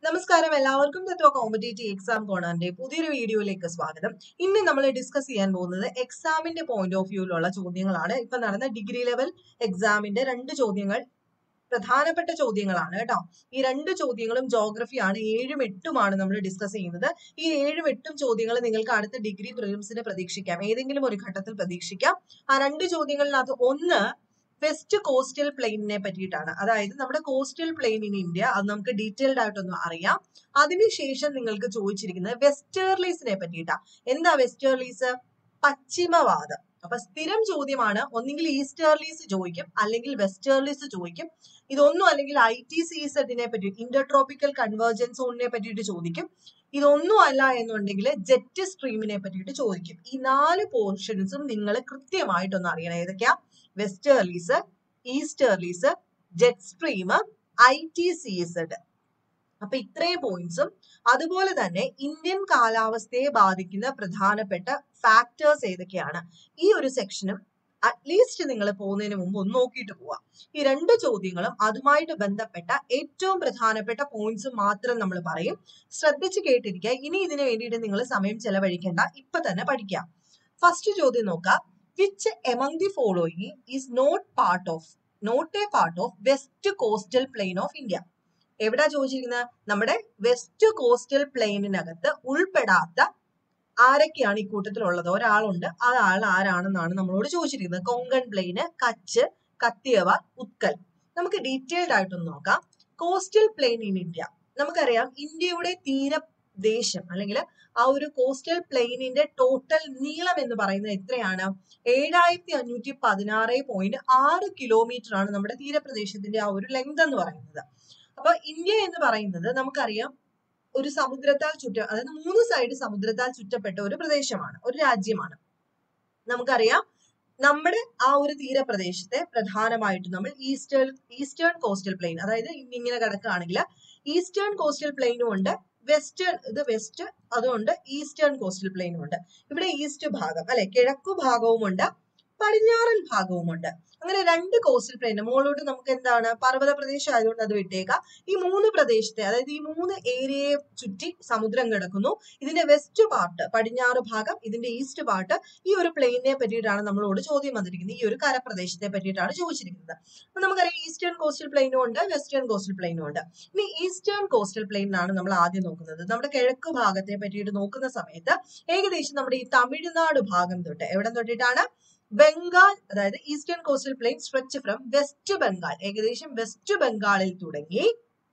നമസ്കാരം എല്ലാവർക്കും തത്വ competitive exam കോണാന്റെ പുതിയൊരു വീഡിയോയിലേക്ക് സ്വാഗതം ഇന്ന് നമ്മൾ ഡിസ്കസ് ചെയ്യാൻ പോകുന്നത് എക്സാമിന്റെ പോയിന്റ് ഓഫ് വ്യൂവിലുള്ള ചോദ്യങ്ങളാണ് ഇപ്പൊ നടന്ന ഡിഗ്രി ലെവൽ എക്സാമിന്റെ രണ്ട് ചോദ്യങ്ങൾ പ്രധാനപ്പെട്ട ചോദ്യങ്ങളാണ് കേട്ടോ ഈ രണ്ട് ചോദ്യങ്ങളും ജോഗ്രഫിയാണ് ഏഴും എട്ടുമാണ് നമ്മൾ ഡിസ്കസ് ചെയ്യുന്നത് ഈ ഏഴും എട്ടും ചോദ്യങ്ങൾ നിങ്ങൾക്ക് അടുത്ത ഡിഗ്രി പ്രിലിംസിന് പ്രതീക്ഷിക്കാം ഏതെങ്കിലും ഒരു ഘട്ടത്തിൽ പ്രതീക്ഷിക്കാം ആ രണ്ട് ചോദ്യങ്ങളിനകത്ത് ഒന്ന് വെസ്റ്റ് കോസ്റ്റൽ പ്ലെയിനിനെ പറ്റിയിട്ടാണ് അതായത് നമ്മുടെ കോസ്റ്റൽ പ്ലെയിൻ ഇൻ ഇന്ത്യ അത് നമുക്ക് ഡീറ്റെയിൽഡ് ആയിട്ടൊന്ന് അറിയാം അതിനുശേഷം നിങ്ങൾക്ക് ചോദിച്ചിരിക്കുന്നത് വെസ്റ്റേർലീസിനെ പറ്റിയിട്ടാ എന്താ വെസ്റ്റേർലീസ് പശ്ചിമവാദം അപ്പൊ സ്ഥിരം ചോദ്യമാണ് ഒന്നെങ്കിൽ ഈസ്റ്റേർലീസ് ചോദിക്കും അല്ലെങ്കിൽ വെസ്റ്റേർലീസ് ചോദിക്കും ഇതൊന്നും അല്ലെങ്കിൽ ഐ ടി സി സെറ്റിനെ പറ്റി ഇന്റർട്രോപ്പിക്കൽ കൺവേർജൻസ് സോണിനെ പറ്റിയിട്ട് ചോദിക്കും ഇതൊന്നും അല്ല എന്നുണ്ടെങ്കിൽ ജെറ്റ് സ്ട്രീമിനെ പറ്റിയിട്ട് ചോദിക്കും ഈ നാല് പോർഷൻസും നിങ്ങൾ കൃത്യമായിട്ടൊന്ന് അറിയണം ഏതൊക്കെയാ westerlies easterlies jet stream I T C Z അപ്പൊ ഇത്രയും പോയിന്റ്സും അതുപോലെ തന്നെ ഇന്ത്യൻ കാലാവസ്ഥയെ ബാധിക്കുന്ന പ്രധാനപ്പെട്ട ഫാക്ടേഴ്സ് ഏതൊക്കെയാണ് ഈ ഒരു സെക്ഷനും അറ്റ്ലീസ്റ്റ് നിങ്ങൾ പോകുന്നതിന് മുമ്പ് ഒന്ന് നോക്കിയിട്ട് പോവാം ഈ രണ്ട് ചോദ്യങ്ങളും അതുമായിട്ട് ബന്ധപ്പെട്ട ഏറ്റവും പ്രധാനപ്പെട്ട പോയിന്റ്സ് മാത്രം നമ്മൾ പറയും ശ്രദ്ധിച്ച് കേട്ടിരിക്കുക ഇനി ഇതിനു വേണ്ടിയിട്ട് നിങ്ങൾ സമയം ചെലവഴിക്കേണ്ട ഇപ്പൊ തന്നെ പഠിക്കാം ഫസ്റ്റ് ചോദ്യം നോക്കാം which among the following is not part of not a part of west coastal plain of India എവിടാ ചോദിച്ചിരിക്കുന്നത് നമ്മുടെ വെസ്റ്റ് കോസ്റ്റൽ പ്ലെയിനിനകത്ത് ഉൾപ്പെടാത്ത ആരൊക്കെയാണ് ഈ കൂട്ടത്തിലുള്ളത് ഒരാളുണ്ട് ആ ആൾ ആരാണെന്നാണ് നമ്മളോട് ചോദിച്ചിരിക്കുന്നത് കൊങ്കൺ പ്ലെയിന് കച്ച് കത്തിയവാർ ഉത്കൽ നമുക്ക് ഡീറ്റെയിൽഡ് ആയിട്ടൊന്ന് നോക്കാം കോസ്റ്റൽ പ്ലെയിൻ ഇൻ ഇന്ത്യ നമുക്കറിയാം ഇന്ത്യയുടെ തീരദേശം അല്ലെങ്കിൽ ആ ഒരു കോസ്റ്റൽ പ്ലെയിനിന്റെ ടോട്ടൽ നീളം എന്ന് പറയുന്നത് എത്രയാണ് ഏഴായിരത്തി അഞ്ഞൂറ്റി പതിനാറ് പോയിന്റ് ആറ് കിലോമീറ്റർ ആണ് നമ്മുടെ തീരപ്രദേശത്തിന്റെ ആ ഒരു ലെങ്ത് എന്ന് പറയുന്നത് അപ്പൊ ഇന്ത്യ എന്ന് പറയുന്നത് നമുക്കറിയാം ഒരു സമുദ്രത്താൽ ചുറ്റ അതായത് മൂന്ന് സൈഡ് സമുദ്രത്താൽ ചുറ്റപ്പെട്ട ഒരു പ്രദേശമാണ് ഒരു രാജ്യമാണ് നമുക്കറിയാം നമ്മുടെ ആ ഒരു തീരപ്രദേശത്തെ പ്രധാനമായിട്ടും നമ്മൾ ഈസ്റ്റേൺ ഈസ്റ്റേൺ കോസ്റ്റൽ പ്ലെയിൻ അതായത് ഇങ്ങനെ കിടക്കുകയാണെങ്കിൽ ഈസ്റ്റേൺ കോസ്റ്റൽ പ്ലെയിനും ഉണ്ട് വെസ്റ്റേൺ ഇത് വെസ്റ്റ് അതുകൊണ്ട് ഈസ്റ്റേൺ കോസ്റ്റൽ പ്ലെയിനും ഉണ്ട് ഇവിടെ ഈസ്റ്റ് ഭാഗം അല്ലെ കിഴക്കു ഭാഗവും ഉണ്ട് പടിഞ്ഞാറൻ ഭാഗവുമുണ്ട് അങ്ങനെ രണ്ട് കോസ്റ്റൽ പ്ലെയിൻ മുകളിലോട്ട് നമുക്ക് എന്താണ് പർവ്വത പ്രദേശം ആയതുകൊണ്ട് അത് വിട്ടേക്കാം ഈ മൂന്ന് പ്രദേശത്തെ അതായത് ഈ മൂന്ന് ഏരിയയെ ചുറ്റി സമുദ്രം കിടക്കുന്നു ഇതിന്റെ വെസ്റ്റ് പാർട്ട് പടിഞ്ഞാറ് ഭാഗം ഇതിന്റെ ഈസ്റ്റ് പാർട്ട് ഈ ഒരു പ്ലെയിനെ പറ്റിയിട്ടാണ് നമ്മളോട് ചോദ്യം വന്നിരിക്കുന്നത് ഈ ഒരു കരപ്രദേശത്തെ പറ്റിയിട്ടാണ് ചോദിച്ചിരിക്കുന്നത് അപ്പൊ നമുക്കറിയാം ഈസ്റ്റേൺ കോസ്റ്റൽ പ്ലെയിനും ഉണ്ട് വെസ്റ്റേൺ കോസ്റ്റൽ പ്ലെയിനും ഉണ്ട് ഇനി ഈസ്റ്റേൺ കോസ്റ്റൽ പ്ലെയിനാണ് നമ്മൾ ആദ്യം നോക്കുന്നത് നമ്മുടെ കിഴക്ക് ഭാഗത്തെ പറ്റിയിട്ട് നോക്കുന്ന സമയത്ത് ഏകദേശം നമ്മുടെ ഈ തമിഴ്നാട് ഭാഗം തൊട്ട് എവിടെ തൊട്ടിട്ടാണ് ബംഗാൾ അതായത് eastern coastal plain stretch from west Bengal ഏകദേശം വെസ്റ്റ് ബംഗാളിൽ തുടങ്ങി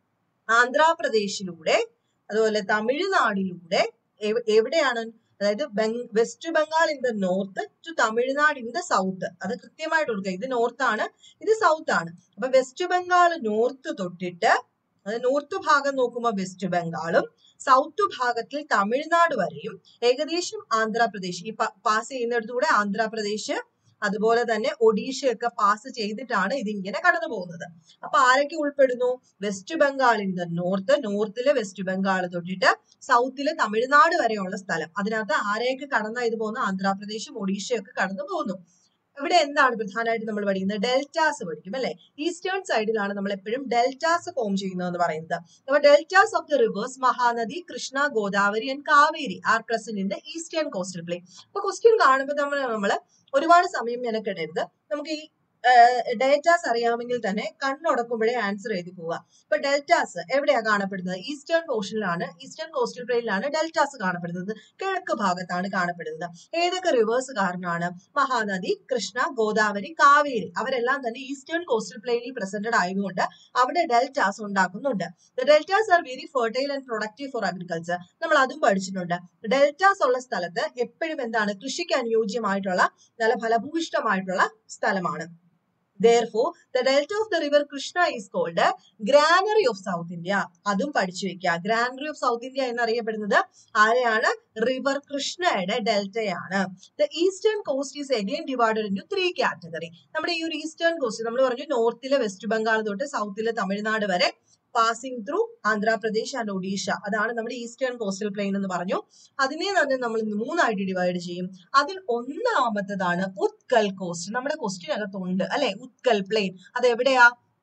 ആന്ധ്രാപ്രദേശിലൂടെ അതുപോലെ തമിഴ്നാടിലൂടെ എവിടെയാണ് അതായത് west Bengal in the north to Tamil Nadu in the south അത് കൃത്യമായിട്ട് കൊടുക്കുക ഇത് നോർത്ത് ആണ് ഇത് സൗത്ത് ആണ് അപ്പൊ വെസ്റ്റ് ബംഗാൾ നോർത്ത് തൊട്ടിട്ട് അത് നോർത്ത് ഭാഗം നോക്കുമ്പോൾ വെസ്റ്റ് ബംഗാളും സൗത്ത് ഭാഗത്തിൽ തമിഴ്നാട് വരെയും ഏകദേശം ആന്ധ്രാപ്രദേശ് ഈ പാസ് ചെയ്യുന്നിടത്തൂടെ ആന്ധ്രാപ്രദേശ് അതുപോലെ തന്നെ ഒഡീഷയൊക്കെ പാസ് ചെയ്തിട്ടാണ് ഇതിങ്ങനെ കടന്നു പോകുന്നത് അപ്പൊ ആരൊക്കെ ഉൾപ്പെടുന്നു വെസ്റ്റ് ബംഗാളിന്റെ നോർത്ത് നോർത്തിലെ വെസ്റ്റ് ബംഗാൾ തൊട്ടിട്ട് സൗത്തിലെ തമിഴ്നാട് വരെയുള്ള സ്ഥലം അതിനകത്ത് ആരെയൊക്കെ കടന്നാ ഇത് പോകുന്നു ആന്ധ്രാപ്രദേശും ഒഡീഷയൊക്കെ കടന്നു പോകുന്നു ഇവിടെ എന്താണ് പ്രധാനമായിട്ട് നമ്മൾ പഠിക്കുന്നത് ഡെൽറ്റാസ് പഠിക്കും അല്ലെ ഈസ്റ്റേൺ സൈഡിലാണ് നമ്മൾ എപ്പോഴും ഡെൽറ്റാസ് ഫോം ചെയ്യുന്നതെന്ന് പറയുന്നത് അപ്പൊ deltas of the rivers Mahanadi Krishna Godavari and Kaveri are present in the eastern coastal plain അപ്പൊ ക്വസ്റ്റ്യൻ കാണുമ്പോൾ നമ്മൾ നമ്മൾ ഒരുപാട് സമയം മെനക്കെടരുത് നമുക്ക് ഈ ഡെൽറ്റാസ് അറിയാമെങ്കിൽ തന്നെ കണ്ണുടക്കുമ്പോഴേ ആൻസർ എഴുതി പോവുക ഇപ്പൊ ഡെൽറ്റാസ് എവിടെയാ കാണപ്പെടുന്നത് ഈസ്റ്റേൺ പോർഷനിലാണ് ഈസ്റ്റേൺ കോസ്റ്റൽ പ്ലെയിനിലാണ് ഡെൽറ്റാസ് കാണപ്പെടുന്നത് കിഴക്ക് ഭാഗത്താണ് കാണപ്പെടുന്നത് ഏതൊക്കെ റിവേഴ്സ് കാരണമാണ് മഹാനദി കൃഷ്ണ ഗോദാവരി കാവേരി അവരെല്ലാം തന്നെ ഈസ്റ്റേൺ കോസ്റ്റൽ പ്ലെയിനിൽ പ്രസന്റഡ് ആയതുകൊണ്ട് അവിടെ ഡെൽറ്റാസ് ഉണ്ടാക്കുന്നുണ്ട് deltas are very fertile and productive for agriculture നമ്മൾ അതും പഠിച്ചിട്ടുണ്ട് ഡെൽറ്റാസ് ഉള്ള സ്ഥലത്ത് എപ്പോഴും എന്താണ് കൃഷിക്ക് അനുയോജ്യമായിട്ടുള്ള നല്ല ഫലഭൂയിഷ്ടമായിട്ടുള്ള സ്ഥലമാണ് therefore the delta of the river krishna is called granary of south india അതും പഠിച്ചു വെക്കുക granary of south india എന്നറിയപ്പെടുന്നത് ആരെയാണ് റിവർ കൃഷ്ണയുടെ ഡെൽറ്റയാണ് the eastern coast is again divided into three category നമ്മുടെ ഈ ഒരു ഈസ്റ്റേൺ കോസ്റ്റ് നമ്മൾ പറഞ്ഞു നോർത്തിലെ വെസ്റ്റ് ബംഗാൾ തൊട്ട് സൗത്തിലെ തമിഴ്നാട് വരെ passing through Andhra Pradesh and Odisha അതാണ് നമ്മുടെ ഈസ്റ്റേൺ കോസ്റ്റൽ പ്ലെയിൻ എന്ന് പറഞ്ഞു അതിനെ തന്നെ നമ്മൾ മൂന്നായിട്ട് ഡിവൈഡ് ചെയ്യും അതിൽ ഒന്നാമത്തതാണ് ഉത്കൽ കോസ്റ്റ് നമ്മുടെ ക്വസ്റ്റ്യൻ അകത്തുണ്ട് അല്ലെ ഉത്കൽ പ്ലെയിൻ അത് എവിടെയാ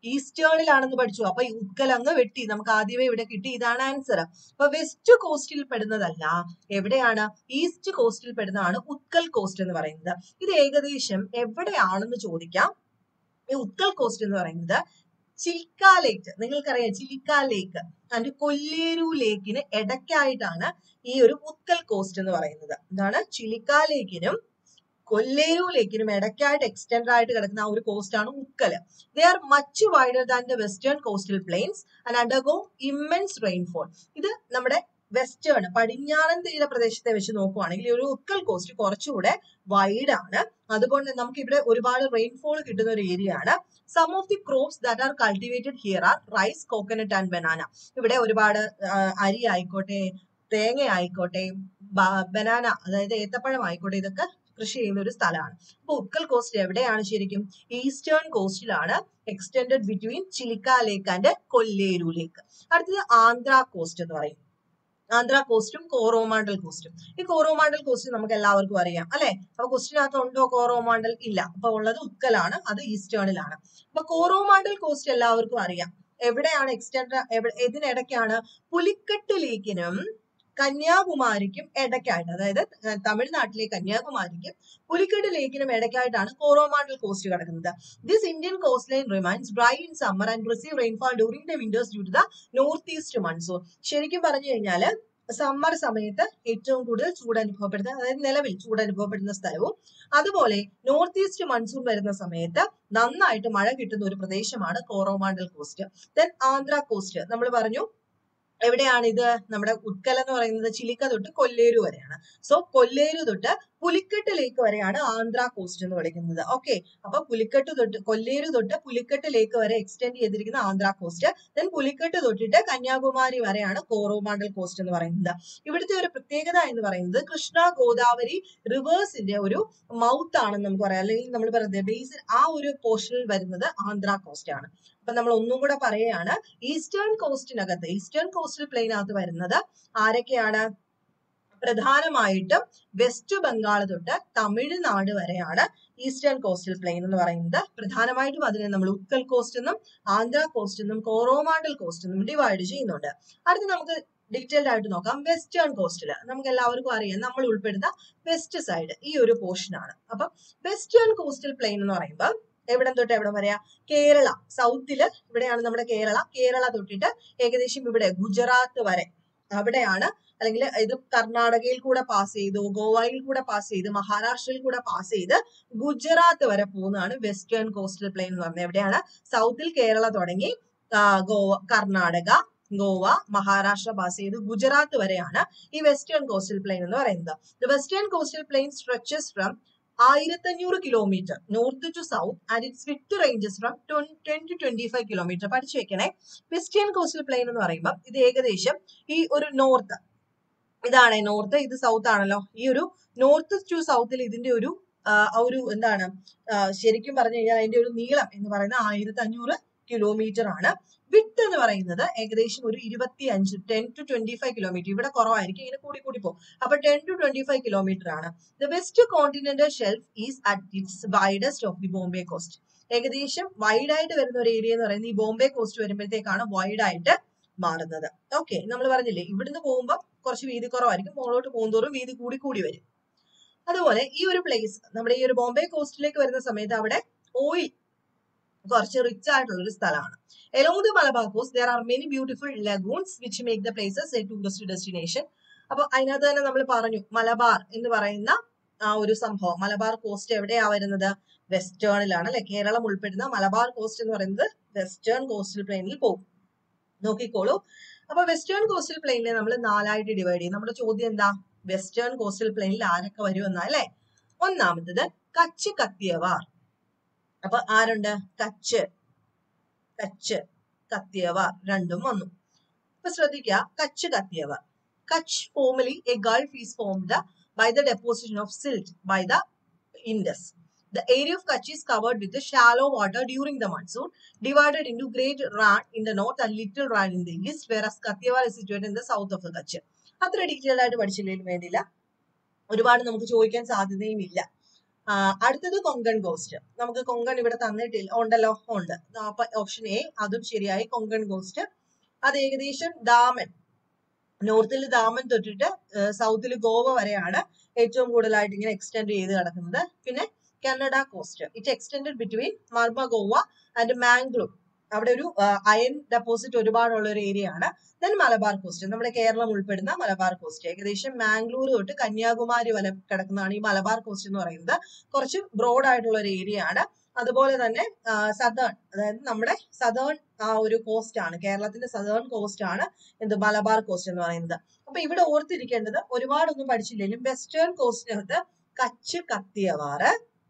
ഈസ്റ്റേണിലാണെന്ന് പഠിച്ചു അപ്പൊ ഈ ഉത്കൽ അങ്ങ് വെട്ടി നമുക്ക് ആദ്യമേ ഇവിടെ കിട്ടി ഇതാണ് ആൻസർ അപ്പൊ വെസ്റ്റ് കോസ്റ്റിൽ പെടുന്നതല്ല എവിടെയാണ് ഈസ്റ്റ് കോസ്റ്റിൽ പെടുന്നതാണ് ഉത്കൽ കോസ്റ്റ് എന്ന് പറയുന്നത് ഇത് ഏകദേശം എവിടെയാണെന്ന് ചോദിക്കാം ഈ ഉത്കൽ കോസ്റ്റ് എന്ന് പറയുന്നത് ചിൽക്ക ലേക്ക് നിങ്ങൾക്കറിയാം ചിലിക്ക ലേക്ക് ആൻഡ് കൊല്ലേരു ലേക്കിന് ഇടയ്ക്കായിട്ടാണ് ഈ ഒരു ഉത്കൽ കോസ്റ്റ് എന്ന് പറയുന്നത് എന്താണ് ചിലിക്ക ലേക്കിനും കൊല്ലേരു ലേക്കിനും ഇടയ്ക്കായിട്ട് എക്സ്റ്റെൻഡ് ആയിട്ട് കിടക്കുന്ന ആ ഒരു കോസ്റ്റ് ആണ് Utkal they are much wider than the western coastal plains and undergo immense rainfall ഇത് നമ്മുടെ വെസ്റ്റേൺ പടിഞ്ഞാറൻ തീര പ്രദേശത്തെ വെച്ച് നോക്കുവാണെങ്കിൽ ഈ ഒരു ഉത്കൽ കോസ്റ്റ് കുറച്ചുകൂടെ വൈഡ് ആണ് അതുകൊണ്ട് നമുക്ക് ഇവിടെ ഒരുപാട് റെയിൻഫോൾ കിട്ടുന്ന ഒരു ഏരിയ ആണ് some of the crops that are cultivated here are rice coconut and banana ഇവിടെ ഒരുപാട് ആ, അരി ആയിക്കോട്ടെ തേങ്ങ ആയിക്കോട്ടെ ബനാന അതായത് ഏത്തപ്പഴം ആയിക്കോട്ടെ ഇതൊക്കെ കൃഷി ചെയ്യുന്ന ഒരു സ്ഥലമാണ് അപ്പൊ ഉത്കൽ കോസ്റ്റ് എവിടെയാണ് ശരിക്കും ഈസ്റ്റേൺ കോസ്റ്റിലാണ് extended between Chilika lake and Kolleru lake അടുത്തത് ആന്ധ്ര കോസ്റ്റ് എന്ന് പറയും ആന്ധ്ര കോസ്റ്റും കോറോമാണ്ടൽ കോസ്റ്റും ഈ കോറോമാണ്ടൽ കോസ്റ്റ് നമുക്ക് എല്ലാവർക്കും അറിയാം അല്ലെ അപ്പൊ ക്വസ്റ്റിനകത്ത് ഉണ്ടോ കോറോമാണ്ടൽ ഇല്ല അപ്പൊ ഉള്ളത് ഉത്കലാണ് അത് ഈസ്റ്റേണിലാണ് അപ്പൊ കോറോമാണ്ടൽ കോസ്റ്റ് എല്ലാവർക്കും അറിയാം എവിടെയാണ് എക്സ്റ്റെൻഡ് ഇതിനിടയ്ക്കാണ് പുലിക്കെട്ട് ലേക്കിനും കന്യാകുമാരിക്കും ഇടയ്ക്കായിട്ട് അതായത് ത- തമിഴ്നാട്ടിലെ കന്യാകുമാരിക്കും പുലിക്കെട്ട് ലേക്കിനും ഇടയ്ക്കായിട്ടാണ് കോറോമാണ്ടൽ കോസ്റ്റ് കിടക്കുന്നത് this Indian coast line remains dry in summer and receive rainfall during the winters due to the north east monsoon ശരിക്കും പറഞ്ഞു കഴിഞ്ഞാല് സമ്മർ സമയത്ത് ഏറ്റവും കൂടുതൽ ചൂട് അനുഭവപ്പെടുന്ന അതായത് നിലവിൽ ചൂട് അനുഭവപ്പെടുന്ന സ്ഥലവും അതുപോലെ നോർത്ത് ഈസ്റ്റ് മൺസൂൺ വരുന്ന സമയത്ത് നന്നായിട്ട് മഴ കിട്ടുന്ന ഒരു പ്രദേശമാണ് Coromandel coast then Andhra coast നമ്മൾ പറഞ്ഞു എവിടെയാണ് ഇത് നമ്മുടെ ഉത്കല എന്ന് പറയുന്നത് ചിലിക്ക തൊട്ട് കൊല്ലേരു വരെയാണ് സോ കൊല്ലേരു തൊട്ട് പുലിക്കെട്ട് ലേക്ക് വരെയാണ് ആന്ധ്ര കോസ്റ്റ് എന്ന് വിളിക്കുന്നത് ഓക്കെ അപ്പൊ പുലിക്കെട്ട് തൊട്ട് കൊല്ലേരു തൊട്ട് പുലിക്കെട്ട് ലേക്ക് വരെ എക്സ്റ്റെൻഡ് ചെയ്തിരിക്കുന്ന ആന്ധ്ര കോസ്റ്റ് ദെൻ പുലിക്കെട്ട് തൊട്ടിട്ട് കന്യാകുമാരി വരെയാണ് കോറോമാണ്ടൽ കോസ്റ്റ് എന്ന് പറയുന്നത് ഇവിടുത്തെ ഒരു പ്രത്യേകത എന്ന് പറയുന്നത് കൃഷ്ണ ഗോദാവരി റിവേഴ്സിന്റെ ഒരു മൗത്ത് ആണെന്ന് നമുക്ക് പറയാം അല്ലെങ്കിൽ നമ്മൾ പറയുന്നത് ബേസിൻ ആ ഒരു പോർഷനിൽ വരുന്നത് ആന്ധ്ര കോസ്റ്റ് ആണ് അപ്പൊ നമ്മൾ ഒന്നും കൂടെ പറയുകയാണ് ഈസ്റ്റേൺ കോസ്റ്റിനകത്ത് ഈസ്റ്റേൺ കോസ്റ്റൽ പ്ലെയിനകത്ത് വരുന്നത് ആരൊക്കെയാണ് പ്രധാനമായിട്ടും വെസ്റ്റ് ബംഗാൾ തൊട്ട് തമിഴ്നാട് വരെയാണ് ഈസ്റ്റേൺ കോസ്റ്റൽ പ്ലെയിൻ എന്ന് പറയുന്നത് പ്രധാനമായിട്ടും അതിനെ നമ്മൾ ഉത്കൽ കോസ്റ്റ് എന്നും ആന്ധ്ര കോസ്റ്റ് എന്നും കോറോമാണ്ടൽ കോസ്റ്റ് എന്നും ഡിവൈഡ് ചെയ്യുന്നുണ്ട് അടുത്ത് നമുക്ക് ഡീറ്റെയിൽഡ് ആയിട്ട് നോക്കാം വെസ്റ്റേൺ കോസ്റ്റിൽ നമുക്ക് എല്ലാവർക്കും അറിയാം നമ്മൾ ഉൾപ്പെടുന്ന വെസ്റ്റ് സൈഡ് ഈ ഒരു പോർഷൻ ആണ് അപ്പൊ വെസ്റ്റേൺ കോസ്റ്റൽ പ്ലെയിൻ എന്ന് പറയുമ്പോൾ എവിടം തൊട്ട് എവിടം വരെയാ കേരള സൗത്തില് ഇവിടെയാണ് നമ്മുടെ കേരള കേരള തൊട്ടിട്ട് ഏകദേശം ഇവിടെ ഗുജറാത്ത് വരെ അവിടെയാണ് അല്ലെങ്കിൽ ഇത് കർണാടകയിൽ കൂടെ പാസ് ചെയ്തു ഗോവയിൽ കൂടെ പാസ് ചെയ്ത് മഹാരാഷ്ട്രയിൽ കൂടെ പാസ് ചെയ്ത് ഗുജറാത്ത് വരെ പോകുന്നതാണ് വെസ്റ്റേൺ കോസ്റ്റൽ പ്ലെയിൻ എന്ന് പറയുന്നത് എവിടെയാണ് സൗത്തിൽ കേരള തുടങ്ങി ആ, ഗോവ കർണാടക ഗോവ മഹാരാഷ്ട്ര പാസ് ചെയ്ത് ഗുജറാത്ത് വരെയാണ് ഈ വെസ്റ്റേൺ കോസ്റ്റൽ പ്ലെയിൻ എന്ന് പറയുന്നത് the western coastal plain stretches from ആയിരത്തഞ്ഞൂറ് kilometre north to south and its width ranges from ten to twenty five kilometre പഠിച്ചു വെക്കണേ വെസ്റ്റേൺ കോസ്റ്റൽ പ്ലെയിൻ എന്ന് പറയുമ്പോൾ ഇത് ഏകദേശം ഈ ഒരു നോർത്ത് ഇതാണ് നോർത്ത് ഇത് സൗത്ത് ആണല്ലോ ഈ ഒരു നോർത്ത് ടു സൗത്തിൽ ഇതിന്റെ ഒരു ആ, ആ ഒരു എന്താണ് ആ, ശരിക്കും പറഞ്ഞു കഴിഞ്ഞാൽ അതിന്റെ ഒരു നീളം എന്ന് പറയുന്നത് ആയിരത്തി അഞ്ഞൂറ് കിലോമീറ്റർ ആണ് വിട്ട് എന്ന് പറയുന്നത് ഏകദേശം ഒരു ഇരുപത്തി അഞ്ച് ten to twenty five kilometre ഇവിടെ കുറവായിരിക്കും ഇങ്ങനെ കൂടി കൂടി പോകും അപ്പൊ ten to twenty five kilometre ആണ് the west continental shelf is at its widest off the Bombay coast ഏകദേശം വൈഡ് ആയിട്ട് വരുന്ന ഒരു ഏരിയ എന്ന് പറയുന്നത് ഈ ബോംബെ കോസ്റ്റ് വരുമ്പോഴത്തേക്കാണ് വൈഡ് ആയിട്ട് മാറുന്നത് ഓക്കെ നമ്മൾ പറഞ്ഞില്ലേ ഇവിടുന്ന് പോകുമ്പോൾ കുറച്ച് വീതി കുറവായിരിക്കും മുകളോട്ട് പോകുന്തോറും വീതി കൂടി കൂടി വരും അതുപോലെ ഈ ഒരു പ്ലേസ് നമ്മുടെ ഈ ഒരു ബോംബെ കോസ്റ്റിലേക്ക് വരുന്ന സമയത്ത് അവിടെ ഓയിൽ കുറച്ച് റിച്ച് ആയിട്ടുള്ള ഒരു സ്ഥലമാണ് along the Malabar coast there are many beautiful lagoons which make the places a tourist destination അപ്പൊ അതിനകത്ത് തന്നെ നമ്മൾ പറഞ്ഞു മലബാർ എന്ന് പറയുന്ന ആ ഒരു സംഭവം മലബാർ കോസ്റ്റ് എവിടെയാ വരുന്നത് വെസ്റ്റേണിലാണ് അല്ലെ കേരളം ഉൾപ്പെടുന്ന മലബാർ കോസ്റ്റ് എന്ന് പറയുന്നത് വെസ്റ്റേൺ കോസ്റ്റൽ പ്ലെയിനിൽ പോകും നോക്കിക്കോളൂ അപ്പൊ വെസ്റ്റേൺ കോസ്റ്റൽ പ്ലെയിനിനെ നമ്മൾ നാലായിട്ട് ഡിവൈഡ് ചെയ്യും നമ്മുടെ ചോദ്യം എന്താ വെസ്റ്റേൺ കോസ്റ്റൽ പ്ലെയിനിൽ ആരൊക്കെ വരും എന്നാ അല്ലെ ഒന്നാമത്തത് കച്ച് കത്തിയവാർ അപ്പൊ ആരുണ്ട് കച്ച് കച്ച് കത്തിയവാർ രണ്ടും വന്നു ഇപ്പൊ ശ്രദ്ധിക്കുക Kutch Kathiawar Kutch formerly a gulf is formed by the deposition of silt by the Indus The area of Kutch is covered with the shallow water during the monsoon, divided into Great Ran in the north and Little Ran in the east, whereas Kathiawar is situated in the south of the Kutch. അത്ര detail ആയിട്ട് പഠിച്ചില്ലെങ്കിലും വേണ്ടിയില്ല ഒരുപാട് നമുക്ക് ചോദിക്കാൻ സാധ്യതയും ഇല്ല ആ, അടുത്തത് കൊങ്കൺ കോസ്റ്റ് നമുക്ക് കൊങ്കൺ ഇവിടെ തന്നിട്ടില്ല ഉണ്ടല്ലോ ഉണ്ട് അപ്പൊ ഓപ്ഷൻ എ അതും ശരിയായി കൊങ്കൺ കോസ്റ്റ് അത് ഏകദേശം ദാമൻ നോർത്തിൽ ദാമൻ തൊട്ടിട്ട് സൗത്തിൽ ഗോവ വരെയാണ് ഏറ്റവും കൂടുതലായിട്ട് ഇങ്ങനെ എക്സ്റ്റെൻഡ് ചെയ്ത് കിടക്കുന്നത് പിന്നെ Kannada coast it extend between Marmagao and Mangalore അവിടെ ഒരു അയൺ ഡെപ്പോസിറ്റ് ഒരുപാടുള്ള ഒരു ഏരിയ ആണ് ദെൻ മലബാർ കോസ്റ്റ് നമ്മുടെ കേരളം ഉൾപ്പെടുന്ന മലബാർ കോസ്റ്റ് ഏകദേശം മാംഗ്ലൂർ തൊട്ട് കന്യാകുമാരി വരെ കിടക്കുന്നതാണ് ഈ മലബാർ കോസ്റ്റ് എന്ന് പറയുന്നത് കുറച്ച് ബ്രോഡ് ആയിട്ടുള്ള ഒരു ഏരിയ ആണ് അതുപോലെ തന്നെ സദേൺ അതായത് നമ്മുടെ സദേൺ ആ ഒരു കോസ്റ്റ് ആണ് കേരളത്തിന്റെ സദേൺ കോസ്റ്റ് ആണ് എന്ത് മലബാർ കോസ്റ്റ് എന്ന് പറയുന്നത് അപ്പൊ ഇവിടെ ഓർത്തിരിക്കേണ്ടത് ഒരുപാടൊന്നും പഠിച്ചില്ലെങ്കിലും വെസ്റ്റേൺ കോസ്റ്റിനകത്ത് Kutch Kathiawar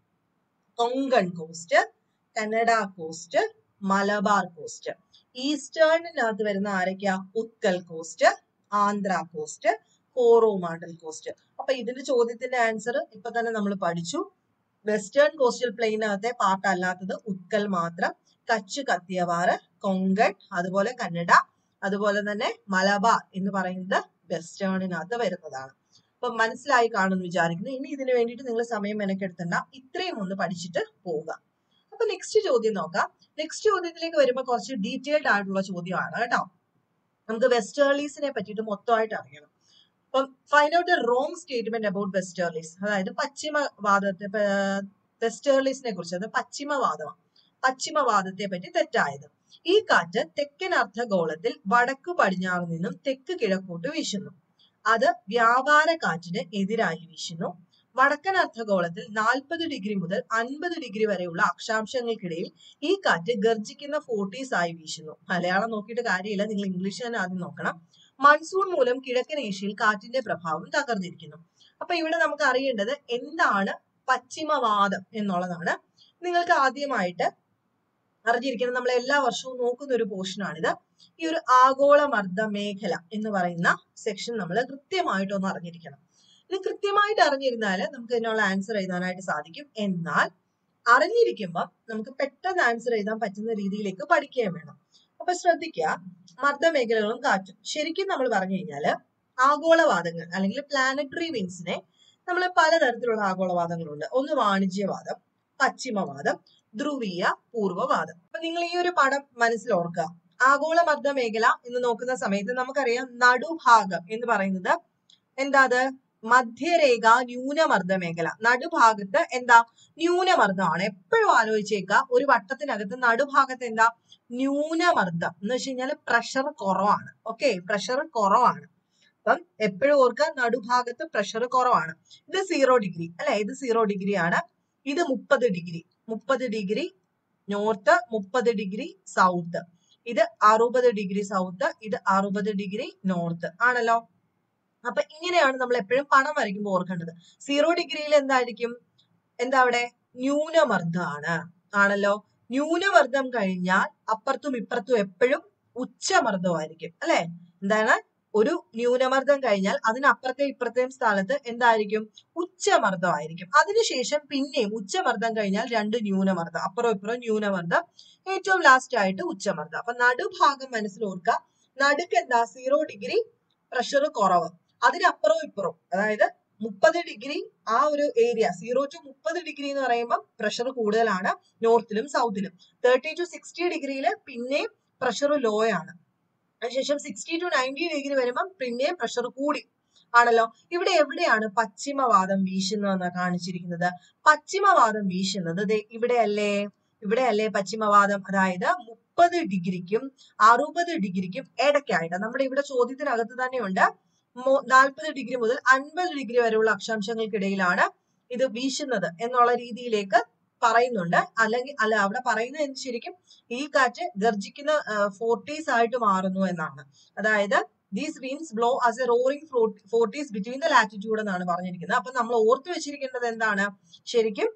Konkan coast Kannada coast Malabar coast ഈസ്റ്റേണിനകത്ത് വരുന്ന ആരൊക്കെയാ Utkal coast Andhra coast Coromandel coast അപ്പൊ ഇതിന്റെ ചോദ്യത്തിന്റെ ആൻസർ ഇപ്പൊ തന്നെ നമ്മൾ പഠിച്ചു വെസ്റ്റേൺ കോസ്റ്റൽ പ്ലെയിനകത്തെ പാർട്ട് അല്ലാത്തത് ഉത്കൽ മാത്രം കച്ച് കത്തിയവാറ് കൊങ്കൺ അതുപോലെ കന്നഡ അതുപോലെ തന്നെ മലബാർ എന്ന് പറയുന്നത് വെസ്റ്റേണിനകത്ത് വരുന്നതാണ് അപ്പൊ മനസ്സിലായി കാണുമെന്ന് വിചാരിക്കുന്നു ഇനി ഇതിനു വേണ്ടിയിട്ട് നിങ്ങൾ സമയം മെനക്കെടുത്തണ്ട ഇത്രയും ഒന്ന് പഠിച്ചിട്ട് പോവുക അപ്പൊ നെക്സ്റ്റ് ചോദ്യം നോക്കാം നെക്സ്റ്റ് ചോദ്യത്തിലേക്ക് വരുമ്പോൾ കുറച്ച് ഡീറ്റെയിൽഡ് ആയിട്ടുള്ള ചോദ്യമാണ് കേട്ടോ നമുക്ക് വെസ്റ്റേർലീസിനെ പറ്റിയിട്ട് മൊത്തമായിട്ട് അറിയണം അപ്പം find out a wrong statement about westerlies അതായത് പശ്ചിമവാദത്തെ വെസ്റ്റേർലീസിനെ കുറിച്ച് അത് പശ്ചിമവാദമാണ് പശ്ചിമവാദത്തെ പറ്റി തെറ്റായത് ഈ കാറ്റ് തെക്കൻ അർദ്ധഗോളത്തിൽ വടക്കു പടിഞ്ഞാറ് നിന്നും തെക്ക് കിഴക്കോട്ട് വീശുന്നു അത് വ്യാപാര കാറ്റിന് എതിരായി വീശുന്നു വടക്കൻ അർദ്ധഗോളത്തിൽ നാൽപ്പത് ഡിഗ്രി മുതൽ അൻപത് ഡിഗ്രി വരെയുള്ള അക്ഷാംശങ്ങൾക്കിടയിൽ ഈ കാറ്റ് ഗർജിക്കുന്ന ഫോർട്ടീസ് ആയി വീശുന്നു മലയാളം നോക്കിയിട്ട് കാര്യമില്ല നിങ്ങൾ ഇംഗ്ലീഷ് തന്നെ ആദ്യം നോക്കണം മൺസൂൺ മൂലം കിഴക്കൻ ഏഷ്യയിൽ കാറ്റിന്റെ പ്രഭാവം തകർന്നിരിക്കുന്നു അപ്പൊ ഇവിടെ നമുക്ക് അറിയേണ്ടത് എന്താണ് പശ്ചിമവാദം എന്നുള്ളതാണ് നിങ്ങൾക്ക് ആദ്യമായിട്ട് അറിഞ്ഞിരിക്കുന്നത് നമ്മൾ എല്ലാ വർഷവും നോക്കുന്ന ഒരു പോർഷനാണിത് ഈ ഒരു ആഗോള മർദ്ദ മേഖല എന്ന് പറയുന്ന സെക്ഷൻ നമ്മൾ കൃത്യമായിട്ടൊന്ന് അറിഞ്ഞിരിക്കണം ഇത് കൃത്യമായിട്ട് അറിഞ്ഞിരുന്നാൽ നമുക്ക് ഇതിനുള്ള ആൻസർ എഴുതാനായിട്ട് സാധിക്കും എന്നാൽ അറിഞ്ഞിരിക്കുമ്പോൾ നമുക്ക് പെട്ടെന്ന് ആൻസർ എഴുതാൻ പറ്റുന്ന രീതിയിലേക്ക് പഠിക്കുകയും വേണം അപ്പൊ ശ്രദ്ധിക്കുക മർദ്ദമേഖലകളും കാറ്റും ശരിക്കും നമ്മൾ പറഞ്ഞു കഴിഞ്ഞാല് ആഗോളവാദങ്ങൾ അല്ലെങ്കിൽ പ്ലാനറ്ററി വിൻസിനെ നമ്മൾ പലതരത്തിലുള്ള ആഗോളവാദങ്ങളുണ്ട് ഒന്ന് വാണിജ്യവാദം പശ്ചിമവാദം ധ്രുവീയ പൂർവ്വവാദം അപ്പൊ നിങ്ങൾ ഈ ഒരു പടം മനസ്സിൽ ഓർക്കുക ആഗോള മർദ്ദ മേഖല എന്ന് നോക്കുന്ന സമയത്ത് നമുക്കറിയാം നടുഭാഗം എന്ന് പറയുന്നത് എന്താ അത് മധ്യരേഖ ന്യൂനമർദ്ദ മേഖല നടുഭാഗത്ത് എന്താ ന്യൂനമർദ്ദമാണ് എപ്പോഴും ആലോചിച്ചേക്കുക ഒരു വട്ടത്തിനകത്ത് നടുഭാഗത്ത് എന്താ ന്യൂനമർദ്ദം എന്ന് വെച്ച് കഴിഞ്ഞാൽ പ്രഷർ കുറവാണ് ഓക്കെ പ്രഷർ കുറവാണ് അപ്പം എപ്പോഴും ഓർക്കുക നടുഭാഗത്ത് പ്രഷർ കുറവാണ് ഇത് സീറോ ഡിഗ്രി അല്ലെ ഇത് സീറോ ഡിഗ്രി ആണ് ഇത് മുപ്പത് ഡിഗ്രി മുപ്പത് ഡിഗ്രി നോർത്ത് മുപ്പത് ഡിഗ്രി സൗത്ത് ഇത് അറുപത് ഡിഗ്രി സൗത്ത് ഇത് അറുപത് ഡിഗ്രി നോർത്ത് ആണല്ലോ അപ്പൊ ഇങ്ങനെയാണ് നമ്മൾ എപ്പോഴും പണം വരയ്ക്കുമ്പോൾ ഓർക്കേണ്ടത് സീറോ ഡിഗ്രിയിൽ എന്തായിരിക്കും എന്താ അവിടെ ന്യൂനമർദ്ദമാണ് ആണല്ലോ ന്യൂനമർദ്ദം കഴിഞ്ഞാൽ അപ്പുറത്തും ഇപ്പുറത്തും എപ്പോഴും ഉച്ചമർദ്ദമായിരിക്കും അല്ലെ എന്താണ് ഒരു ന്യൂനമർദ്ദം കഴിഞ്ഞാൽ അതിനപ്പുറത്തെ ഇപ്പുറത്തെയും സ്ഥലത്ത് എന്തായിരിക്കും ഉച്ചമർദ്ദമായിരിക്കും അതിനുശേഷം പിന്നെയും ഉച്ചമർദ്ദം കഴിഞ്ഞാൽ രണ്ട് ന്യൂനമർദ്ദം അപ്പുറം ഇപ്പുറം ന്യൂനമർദ്ദം ഏറ്റവും ലാസ്റ്റ് ആയിട്ട് ഉച്ചമർദ്ദം അപ്പൊ നടുഭാഗം മനസ്സിലോർക്കുക നടുക്ക് എന്താ സീറോ ഡിഗ്രി പ്രഷർ കുറവ് അതിനപ്പുറവും ഇപ്പുറവും അതായത് മുപ്പത് ഡിഗ്രി ആ ഒരു ഏരിയ സീറോ ടു മുപ്പത് ഡിഗ്രി എന്ന് പറയുമ്പോൾ പ്രഷർ കൂടുതലാണ് നോർത്തിലും സൗത്തിലും തേർട്ടി ടു സിക്സ്റ്റി ഡിഗ്രിയിൽ പിന്നെയും പ്രഷർ ലോ ആണ് അതിനുശേഷം സിക്സ്റ്റി ടു നയൻറ്റി ഡിഗ്രി വരുമ്പം പിന്നെയും പ്രഷർ കൂടി ആണല്ലോ ഇവിടെ എവിടെയാണ് പശ്ചിമവാദം വീശുന്നതെന്ന് കാണിച്ചിരിക്കുന്നത് പശ്ചിമവാദം വീശുന്നത് ദേ ഇവിടെയല്ലേ ഇവിടെയല്ലേ പശ്ചിമവാദം അതായത് മുപ്പത് ഡിഗ്രിക്കും അറുപത് ഡിഗ്രിക്കും ഇടയ്ക്കായിട്ട് നമ്മുടെ ഇവിടെ ചോദ്യത്തിനകത്ത് തന്നെയുണ്ട് നാൽപ്പത് ഡിഗ്രി മുതൽ അൻപത് ഡിഗ്രി വരെയുള്ള അക്ഷാംശങ്ങൾക്കിടയിലാണ് ഇത് വീശുന്നത് എന്നുള്ള രീതിയിലേക്ക് പറയുന്നുണ്ട് അല്ലെങ്കിൽ അല്ല അവിടെ പറയുന്നത് ശരിക്കും ഈ കാറ്റ് ഗർജിക്കുന്ന ഫോർട്ടീസ് ആയിട്ട് മാറുന്നു എന്നാണ് അതായത് these winds blow as a roaring forties between the latitude എന്നാണ് പറഞ്ഞിരിക്കുന്നത് അപ്പൊ നമ്മൾ ഓർത്തു വെച്ചിരിക്കേണ്ടത് എന്താണ് ശരിക്കും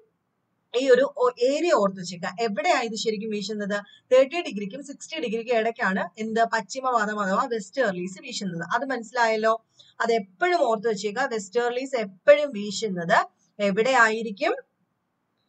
ഈ ഒരു ഏരിയ ഓർത്ത് വെച്ചേക്കുക എവിടെയാണ് ഇത് ശരിക്കും വീശുന്നത് തേർട്ടി ഡിഗ്രിക്കും സിക്സ്റ്റി ഡിഗ്രിക്കും ഇടയ്ക്കാണ് എന്ത് പശ്ചിമവാദം അഥവാ വെസ്റ്റേർലീസ് വീശുന്നത് അത് മനസ്സിലായല്ലോ അത് എപ്പോഴും ഓർത്ത് വെച്ചേക്കുക വെസ്റ്റേർലീസ് എപ്പോഴും വീശുന്നത് എവിടെ ആയിരിക്കും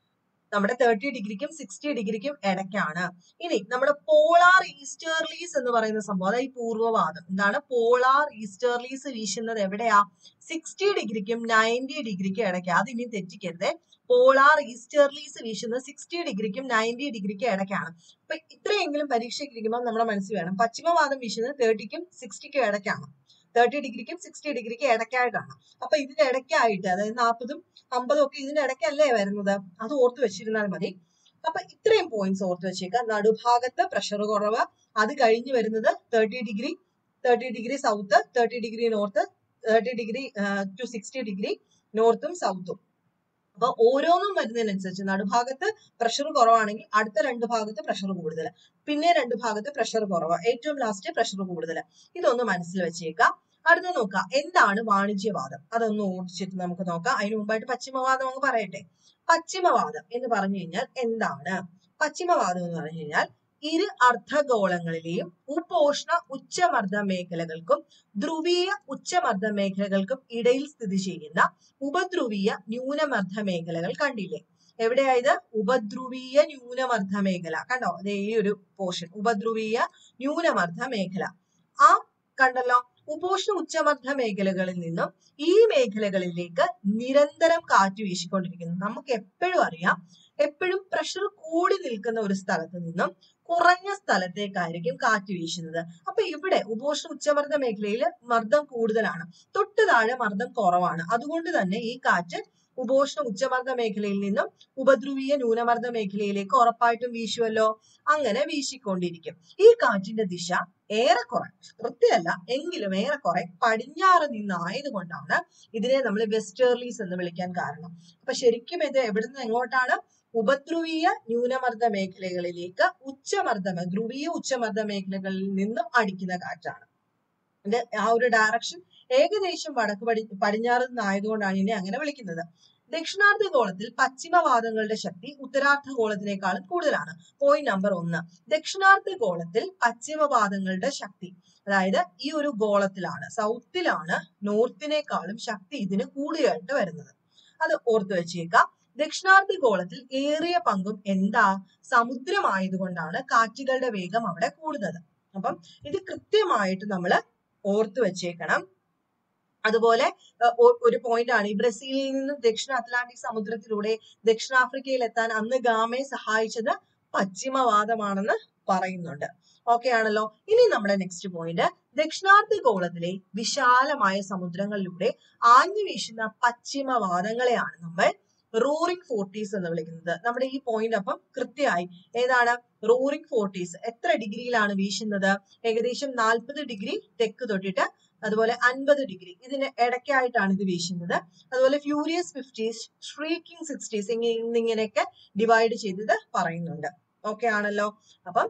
നമ്മുടെ തേർട്ടി ഡിഗ്രിക്കും സിക്സ്റ്റി ഡിഗ്രിക്കും ഇടയ്ക്കാണ് ഇനി നമ്മുടെ പോളാർ ഈസ്റ്റേർലീസ് എന്ന് പറയുന്ന സംഭവം അതായത് ഈ പൂർവ്വവാദം എന്താണ് പോളാർ ഈസ്റ്റേർലീസ് വീശുന്നത് എവിടെയാ സിക്സ്റ്റി ഡിഗ്രിക്കും നയൻറ്റി ഡിഗ്രിക്കും ഇടയ്ക്ക് അത് ഇനി തെറ്റിക്കരുത് പോളാർ ഈസ്റ്റേർലീസ് വീശുന്നത് സിക്സ്റ്റി ഡിഗ്രിക്കും നയൻറ്റി ഡിഗ്രിക്കും ഇടയ്ക്കാണ് അപ്പൊ ഇത്രയെങ്കിലും പരീക്ഷയ്ക്ക് ഇരിക്കുമ്പോൾ നമ്മുടെ മനസ്സിൽ വേണം പശ്ചിമവാദം വീശുന്നത് തേർട്ടിക്കും സിക്സ്റ്റിക്കും ഇടയ്ക്കാണ് തേർട്ടി ഡിഗ്രിക്കും സിക്സ്റ്റി ഡിഗ്രിക്കും ഇടയ്ക്കായിട്ടാണ് അപ്പൊ ഇതിന്റെ ഇടയ്ക്കായിട്ട് അതായത് നാൽപ്പതും അമ്പതും ഒക്കെ ഇതിന്റെ ഇടയ്ക്കല്ലേ വരുന്നത് അത് ഓർത്ത് വെച്ചിരുന്നാൽ മതി അപ്പൊ ഇത്രയും പോയിന്റ്സ് ഓർത്ത് വെച്ചേക്കാം നടുഭാഗത്ത് പ്രഷർ കുറവ് അത് കഴിഞ്ഞ് വരുന്നത് thirty degree thirty degree south thirty degree north thirty degree to sixty degree നോർത്തും സൗത്തും അപ്പൊ ഓരോന്നും വരുന്നതിനനുസരിച്ച് നടുഭാഗത്ത് പ്രഷർ കുറവാണെങ്കിൽ അടുത്ത രണ്ട് ഭാഗത്ത് പ്രഷർ കൂടുതൽ പിന്നെ രണ്ട് ഭാഗത്ത് പ്രഷർ കുറവ് ഏറ്റവും ലാസ്റ്റ് പ്രഷർ കൂടുതൽ ഇതൊന്ന് മനസ്സിൽ വെച്ചേക്കാം അടുത്ത നോക്കാം എന്താണ് വാണിജ്യവാദം അതൊന്ന് ഓടിച്ചിട്ട് നമുക്ക് നോക്കാം അതിന് മുമ്പായിട്ട് പശ്ചിമവാദം അങ്ങ് പറയട്ടെ പശ്ചിമവാദം എന്ന് പറഞ്ഞു കഴിഞ്ഞാൽ എന്താണ് പശ്ചിമവാദം എന്ന് പറഞ്ഞു കഴിഞ്ഞാൽ ഇരു അർദ്ധഗോളങ്ങളിലെയും ഉപോഷ്ണ ഉച്ചമർദ്ദ മേഖലകൾക്കും ധ്രുവീയ ഉച്ചമർദ്ദ മേഖലകൾക്കും ഇടയിൽ സ്ഥിതി ചെയ്യുന്ന ഉപധ്രുവീയ ന്യൂനമർദ്ദ മേഖലകൾ കണ്ടില്ലേ എവിടെയായത് ഉപധ്രുവീയ ന്യൂനമർദ്ദ മേഖല കണ്ടോ അതേ ഈ ഒരു പോർഷൻ ഉപധ്രുവീയ ന്യൂനമർദ്ദ മേഖല ആ കണ്ടല്ലോ ഉപോഷ്ണ ഉച്ചമർദ്ദ മേഖലകളിൽ നിന്നും ഈ മേഖലകളിലേക്ക് നിരന്തരം കാറ്റ് വീശിക്കൊണ്ടിരിക്കുന്നു നമുക്ക് എപ്പോഴും അറിയാം എപ്പോഴും പ്രഷർ കൂടി നിൽക്കുന്ന ഒരു സ്ഥലത്ത് നിന്നും കുറഞ്ഞ സ്ഥലത്തേക്കായിരിക്കും കാറ്റ് വീശുന്നത് അപ്പൊ ഇവിടെ ഉപോഷ്ണ ഉച്ചമർദ്ദ മേഖലയിൽ മർദ്ദം കൂടുതലാണ് തൊട്ട് താഴെ മർദ്ദം കുറവാണ് അതുകൊണ്ട് തന്നെ ഈ കാറ്റ് ഉപോഷ്ണ ഉച്ചമർദ്ദ മേഖലയിൽ നിന്നും ഉപധ്രുവീയ ന്യൂനമർദ്ദ മേഖലയിലേക്ക് ഉറപ്പായിട്ടും വീശുമല്ലോ അങ്ങനെ വീശിക്കൊണ്ടിരിക്കും ഈ കാറ്റിന്റെ ദിശ ഏറെക്കുറെ കൃത്യമല്ല എങ്കിലും ഏറെക്കുറെ പടിഞ്ഞാറ് നിന്നായതുകൊണ്ടാണ് ഇതിനെ നമ്മൾ വെസ്റ്റേർലീസ് എന്ന് വിളിക്കാൻ കാരണം അപ്പൊ ശരിക്കും ഇത് എവിടുന്ന് എങ്ങോട്ടാണ് ഉപധ്രുവീയ ന്യൂനമർദ്ദ മേഖലകളിലേക്ക് ഉച്ചമർദ്ദ ധ്രുവീയ ഉച്ചമർദ്ദ മേഖലകളിൽ നിന്നും അടിക്കുന്ന കാറ്റാണ് ഇതിന്റെ ആ ഒരു ഡയറക്ഷൻ ഏകദേശം വടക്ക് പടി പടിഞ്ഞാറ് നിന്നായതുകൊണ്ടാണ് ഇതിനെ അങ്ങനെ വിളിക്കുന്നത് ദക്ഷിണാർദ്ധഗോളത്തിൽ പശ്ചിമവാദങ്ങളുടെ ശക്തി ഉത്തരാർദ്ധഗോളത്തിനേക്കാളും കൂടുതലാണ് പോയിന്റ് നമ്പർ ഒന്ന് ദക്ഷിണാർദ്ധഗോളത്തിൽ പശ്ചിമവാദങ്ങളുടെ ശക്തി അതായത് ഈ ഒരു ഗോളത്തിലാണ് സൗത്തിലാണ് നോർത്തിനേക്കാളും ശക്തി ഇതിന് കൂടുതലായിട്ട് വരുന്നത് അത് ഓർത്തു വെച്ചേക്കാം ദക്ഷിണാർദ്ധഗോളത്തിൽ ഏറിയ പങ്കും എന്താ സമുദ്രമായതുകൊണ്ടാണ് കാറ്റുകളുടെ വേഗം അവിടെ കൂടുന്നത് അപ്പം ഇത് കൃത്യമായിട്ട് നമ്മൾ ഓർത്തു വെച്ചേക്കണം അതുപോലെ ഒരു പോയിന്റ് ആണ് ഈ ബ്രസീലിൽ നിന്നും ദക്ഷിണ അറ്റ്ലാന്റിക് സമുദ്രത്തിലൂടെ ദക്ഷിണാഫ്രിക്കയിൽ എത്താൻ അന്ന് ഗാമയെ സഹായിച്ചത് പശ്ചിമവാദമാണെന്ന് പറയുന്നുണ്ട് ഓക്കെ ആണല്ലോ ഇനി നമ്മുടെ നെക്സ്റ്റ് പോയിന്റ് ദക്ഷിണാർദ്ധഗോളത്തിലെ വിശാലമായ സമുദ്രങ്ങളിലൂടെ ആഞ്ഞു വീശുന്ന പശ്ചിമവാദങ്ങളെയാണ് നമ്മൾ റോറിംഗ് ഫോർട്ടീസ് എന്ന് വിളിക്കുന്നത് നമ്മുടെ ഈ പോയിന്റ് അപ്പം കൃത്യമായി ഏതാണ് റോറിംഗ് ഫോർട്ടീസ് എത്ര ഡിഗ്രിയിലാണ് വീശുന്നത് ഏകദേശം നാൽപ്പത് ഡിഗ്രി തെക്ക് തൊട്ടിട്ട് അതുപോലെ അൻപത് ഡിഗ്രി ഇതിന് ഇടയ്ക്കായിട്ടാണ് ഇത് വീശുന്നത് അതുപോലെ ഫ്യൂരിയസ് ഫിഫ്റ്റീസ് ഷ്രീക്കിംഗ് സിക്സ്റ്റീസ് ഇങ്ങനെയൊക്കെ ഡിവൈഡ് ചെയ്തത് പറയുന്നുണ്ട് ഓക്കെ ആണല്ലോ അപ്പം